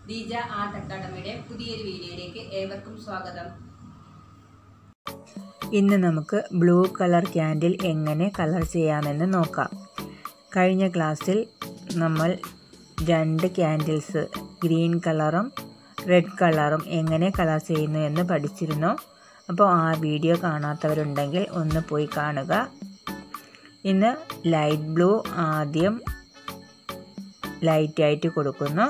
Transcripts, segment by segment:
Deeja art അക്കാഡമിയുടെ പുതിയൊരു വീഡിയോയിലേക്ക് ഏവർക്കും സ്വാഗതം ഇന്ന് നമുക്ക് ബ്ലൂ കളർ ക്യാൻഡിൽ എങ്ങനെ കളർ ചെയ്യാമെന്ന് നോക്കാം കഴിഞ്ഞ ക്ലാസ്സിൽ നമ്മൾ രണ്ട് ക്യാൻഡിൽസ് ഗ്രീൻ കളറും റെഡ് കളറും എങ്ങനെ കളർ ചെയ്യുന്നു എന്ന് പഠിച്ചിരുന്നു അപ്പോൾ ആ വീഡിയോ കാണാത്തവരുണ്ടെങ്കിൽ ഒന്ന് പോയി കാണുക ഇന്ന് ലൈറ്റ് ബ്ലൂ ആദ്യം ലൈറ്റായിട്ട് കൊടുക്കുന്നു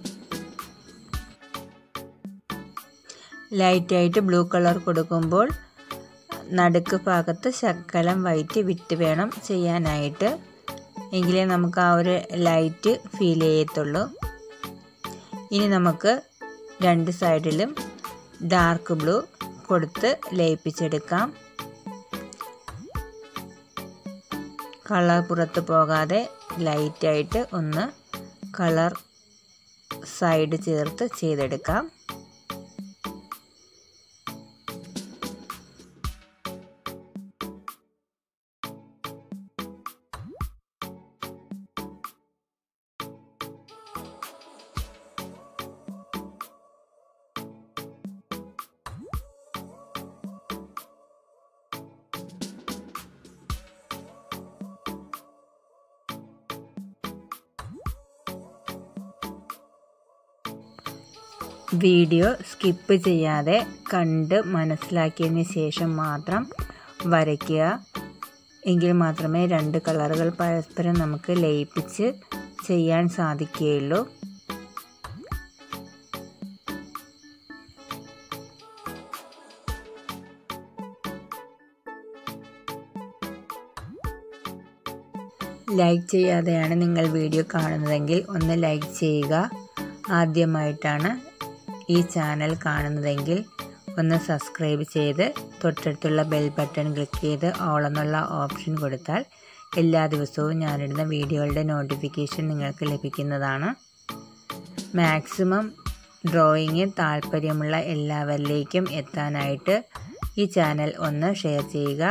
ലൈറ്റായിട്ട് ബ്ലൂ കളർ കൊടുക്കുമ്പോൾ നടുക്ക് ഭാഗത്ത് ശക്കലം വൈറ്റ് വിട്ട് വേണം ചെയ്യാനായിട്ട് എങ്കിലേ നമുക്ക് ആ ഒരു ലൈറ്റ് ഫീൽ ചെയ്യത്തുള്ളൂ ഇനി നമുക്ക് രണ്ട് സൈഡിലും ഡാർക്ക് ബ്ലൂ കൊടുത്ത് ലയിപ്പിച്ചെടുക്കാം കളർ പുറത്ത് പോകാതെ ലൈറ്റായിട്ട് ഒന്ന് കളർ സൈഡ് ചേർത്ത് ചെയ്തെടുക്കാം വീഡിയോ സ്കിപ്പ് ചെയ്യാതെ കണ്ട് മനസ്സിലാക്കിയതിന് ശേഷം മാത്രം വരയ്ക്കുക എങ്കിൽ മാത്രമേ രണ്ട് കളറുകൾ പരസ്പരം നമുക്ക് ലയിപ്പിച്ച് ചെയ്യാൻ സാധിക്കുകയുള്ളൂ ലൈക്ക് ചെയ്യാതെയാണ് നിങ്ങൾ വീഡിയോ കാണുന്നതെങ്കിൽ ഒന്ന് ലൈക്ക് ചെയ്യുക ആദ്യമായിട്ടാണ് ഈ ചാനൽ കാണുന്നതെങ്കിൽ ഒന്ന് സബ്സ്ക്രൈബ് ചെയ്ത് തൊട്ടടുത്തുള്ള ബെൽ ബട്ടൺ ക്ലിക്ക് ചെയ്ത് ഓൾ എന്നുള്ള ഓപ്ഷൻ കൊടുത്താൽ എല്ലാ ദിവസവും ഞാനിടുന്ന വീഡിയോകളുടെ നോട്ടിഫിക്കേഷൻ നിങ്ങൾക്ക് ലഭിക്കുന്നതാണ് മാക്സിമം ഡ്രോയിങ് താല്പര്യമുള്ള എല്ലാവരിലേക്കും എത്താനായിട്ട് ഈ ചാനൽ ഒന്ന് ഷെയർ ചെയ്യുക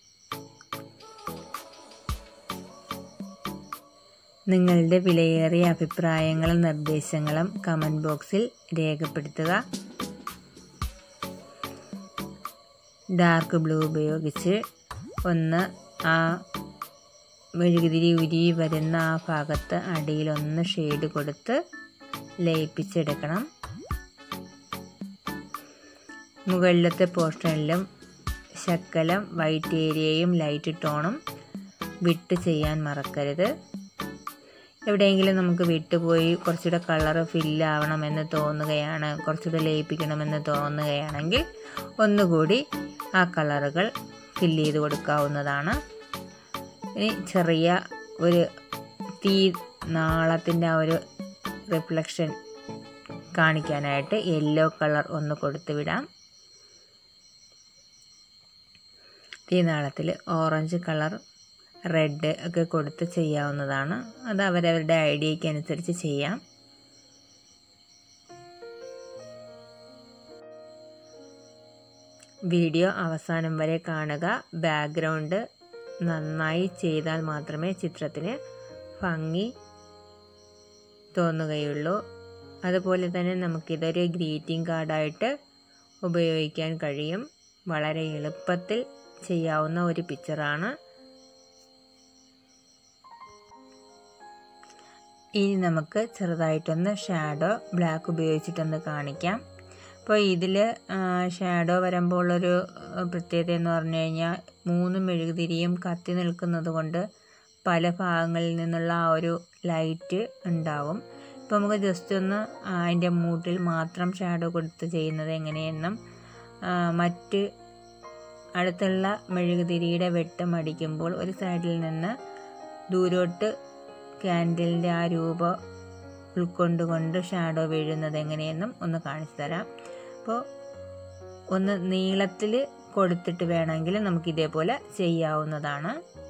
നിങ്ങളുടെ വിലയേറിയ അഭിപ്രായങ്ങളും നിർദ്ദേശങ്ങളും കമൻറ്റ് ബോക്സിൽ രേഖപ്പെടുത്തുക ഡാർക്ക് ബ്ലൂ ഉപയോഗിച്ച് ഒന്ന് ആ മെഴുകുതിരി ഉരി വരുന്ന ആ ഭാഗത്ത് അടിയിലൊന്ന് ഷെയ്ഡ് കൊടുത്ത് ലയിപ്പിച്ചെടുക്കണം മുകളിലത്തെ പോർഷനിലും ശക്കലം വൈറ്റ് ഏരിയയും ലൈറ്റ് ടോണും വിട്ട് ചെയ്യാൻ മറക്കരുത് എവിടെയെങ്കിലും നമുക്ക് വിട്ടുപോയി കുറച്ചുകൂടെ കളറ് ഫില്ലാവണമെന്ന് തോന്നുകയാണ് കുറച്ചുകൂടെ ലയിപ്പിക്കണമെന്ന് തോന്നുകയാണെങ്കിൽ ഒന്നുകൂടി ആ കളറുകൾ ഫില്ല് ചെയ്ത് കൊടുക്കാവുന്നതാണ് ഇനി ചെറിയ ഒരു തീ നാളത്തിൻ്റെ ആ ഒരു റിഫ്ലക്ഷൻ കാണിക്കാനായിട്ട് യെല്ലോ കളർ ഒന്ന് കൊടുത്തു വിടാം തീനാളത്തിൽ ഓറഞ്ച് കളർ റെഡ് ഒക്കെ കൊടുത്ത് ചെയ്യാവുന്നതാണ് അത് അവരവരുടെ ഐഡിയയ്ക്ക് അനുസരിച്ച് ചെയ്യാം വീഡിയോ അവസാനം വരെ കാണുക ബാക്ക്ഗ്രൗണ്ട് നന്നായി ചെയ്താൽ മാത്രമേ ചിത്രത്തിന് ഭംഗി തോന്നുകയുള്ളൂ അതുപോലെ തന്നെ നമുക്കിതൊരു ഗ്രീറ്റിംഗ് കാർഡായിട്ട് ഉപയോഗിക്കാൻ കഴിയും വളരെ എളുപ്പത്തിൽ ചെയ്യാവുന്ന ഒരു പിക്ചറാണ് ഇനി നമുക്ക് ചെറുതായിട്ടൊന്ന് ഷാഡോ ബ്ലാക്ക് ഉപയോഗിച്ചിട്ടൊന്ന് കാണിക്കാം അപ്പോൾ ഇതിൽ ഷാഡോ വരുമ്പോൾ ഉള്ളൊരു പ്രത്യേകത എന്ന് പറഞ്ഞു കഴിഞ്ഞാൽ മൂന്ന് മെഴുകുതിരിയും കത്തി നിൽക്കുന്നത് കൊണ്ട് പല ഭാഗങ്ങളിൽ നിന്നുള്ള ആ ഒരു ലൈറ്റ് ഉണ്ടാവും ഇപ്പോൾ നമുക്ക് ജസ്റ്റ് ഒന്ന് അതിൻ്റെ മൂട്ടിൽ മാത്രം ഷാഡോ കൊടുത്ത് ചെയ്യുന്നത് എങ്ങനെയെന്നും മറ്റ് അടുത്തുള്ള മെഴുകുതിരിയുടെ വെട്ടം അടിക്കുമ്പോൾ ഒരു സൈഡിൽ നിന്ന് ദൂരോട്ട് ക്യാൻഡിലിൻ്റെ ആ രൂപം ഉൾക്കൊണ്ടുകൊണ്ട് ഷാഡോ വീഴുന്നത് എങ്ങനെയെന്നും ഒന്ന് കാണിച്ചു തരാം അപ്പോൾ ഒന്ന് നീളത്തിൽ കൊടുത്തിട്ട് വേണമെങ്കിൽ നമുക്ക് ഇതേപോലെ ചെയ്യാവുന്നതാണ്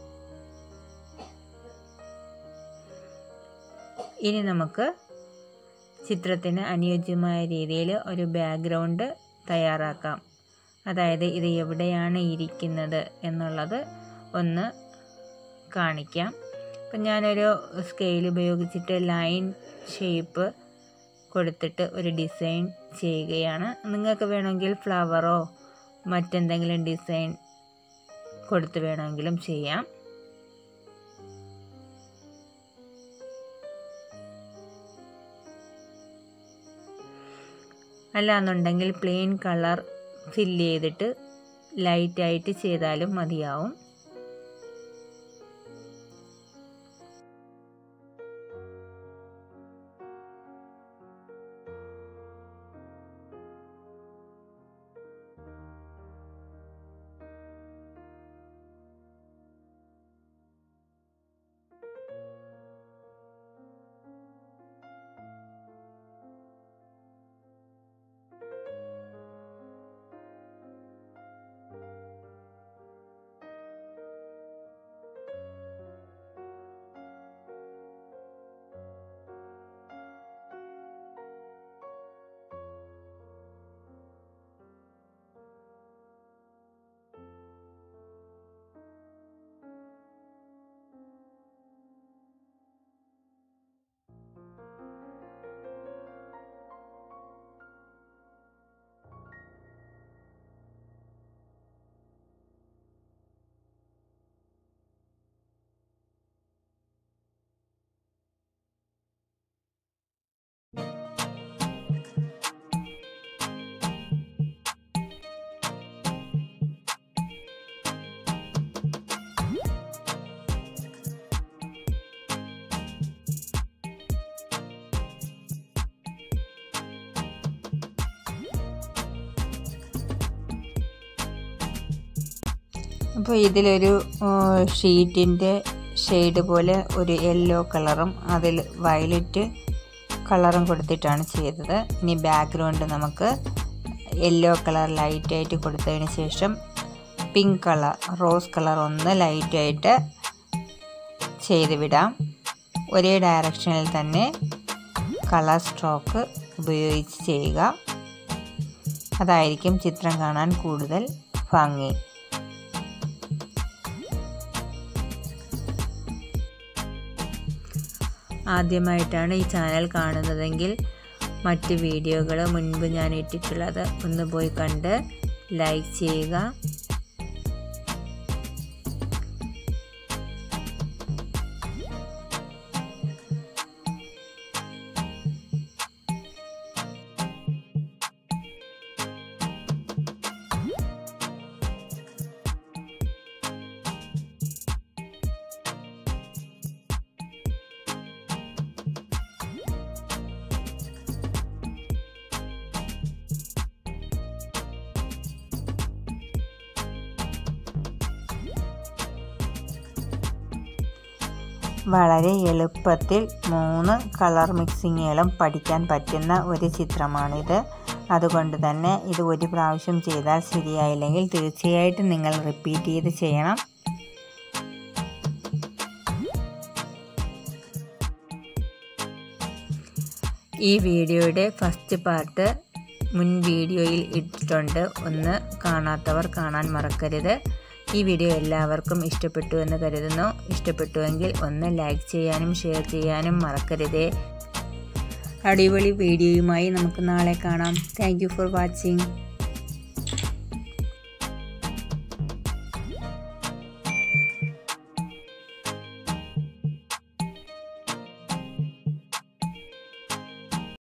ഇനി നമുക്ക് ചിത്രത്തിന് അനുയോജ്യമായ രീതിയിൽ ഒരു ബാക്ക്ഗ്രൗണ്ട് തയ്യാറാക്കാം അതായത് ഇത് എവിടെയാണ് ഇരിക്കുന്നത് എന്നുള്ളത് ഒന്ന് കാണിക്കാം അപ്പം ഞാനൊരു സ്കെയിൽ ഉപയോഗിച്ചിട്ട് ലൈൻ ഷേപ്പ് കൊടുത്തിട്ട് ഒരു ഡിസൈൻ ചെയ്യുകയാണ് നിങ്ങൾക്ക് വേണമെങ്കിൽ ഫ്ലവറോ മറ്റെന്തെങ്കിലും ഡിസൈൻ കൊടുത്ത് വേണമെങ്കിലും ചെയ്യാം അല്ലാന്നുണ്ടെങ്കിൽ പ്ലെയിൻ കളർ ഫില്ല് ചെയ്തിട്ട് ലൈറ്റായിട്ട് ചെയ്താലും മതിയാവും അപ്പോൾ ഇതിലൊരു ഷീറ്റിൻ്റെ ഷെയ്ഡ് പോലെ ഒരു യെല്ലോ കളറും അതിൽ വയലറ്റ് കളറും കൊടുത്തിട്ടാണ് ചെയ്തത് ഇനി ബാക്ക്ഗ്രൗണ്ട് നമുക്ക് യെല്ലോ കളർ ലൈറ്റായിട്ട് കൊടുത്തതിന് ശേഷം പിങ്ക് കളർ റോസ് കളർ ഒന്ന് ലൈറ്റായിട്ട് ചെയ്ത് വിടാം ഒരേ ഡയറക്ഷനിൽ തന്നെ കളർ സ്ട്രോക്ക് ഉപയോഗിച്ച് ചെയ്യുക അതായിരിക്കും ചിത്രം കാണാൻ കൂടുതൽ ഭംഗി ആദ്യമായിട്ടാണ് ഈ ചാനൽ കാണുന്നതെങ്കിൽ മറ്റ് വീഡിയോകൾ മുൻപ് ഞാൻ ഇട്ടിട്ടുള്ളത് ഒന്ന് പോയി കണ്ട് ലൈക്ക് ചെയ്യുക വളരെ എളുപ്പത്തിൽ മൂന്ന് കളർ മിക്സിങ്ങുകളും പഠിക്കാൻ പറ്റുന്ന ഒരു ചിത്രമാണിത് അതുകൊണ്ട് തന്നെ ഇത് ഒരു പ്രാവശ്യം ചെയ്താൽ ശരിയായില്ലെങ്കിൽ തീർച്ചയായിട്ടും നിങ്ങൾ റിപ്പീറ്റ് ചെയ്ത് ചെയ്യണം ഈ വീഡിയോയുടെ ഫസ്റ്റ് പാർട്ട് മുൻ വീഡിയോയിൽ ഇട്ടിട്ടുണ്ട് ഒന്ന് കാണാത്തവർ കാണാൻ മറക്കരുത് ഈ വീഡിയോ എല്ലാവർക്കും ഇഷ്ടപ്പെട്ടു എന്ന് കരുതുന്നു ഇഷ്ടപ്പെട്ടുവെങ്കിൽ ഒന്ന് ലൈക്ക് ചെയ്യാനും ഷെയർ ചെയ്യാനും മറക്കരുതേ അടിപൊളി വീഡിയോയുമായി നമുക്ക് നാളെ കാണാം താങ്ക് ഫോർ വാച്ചിങ്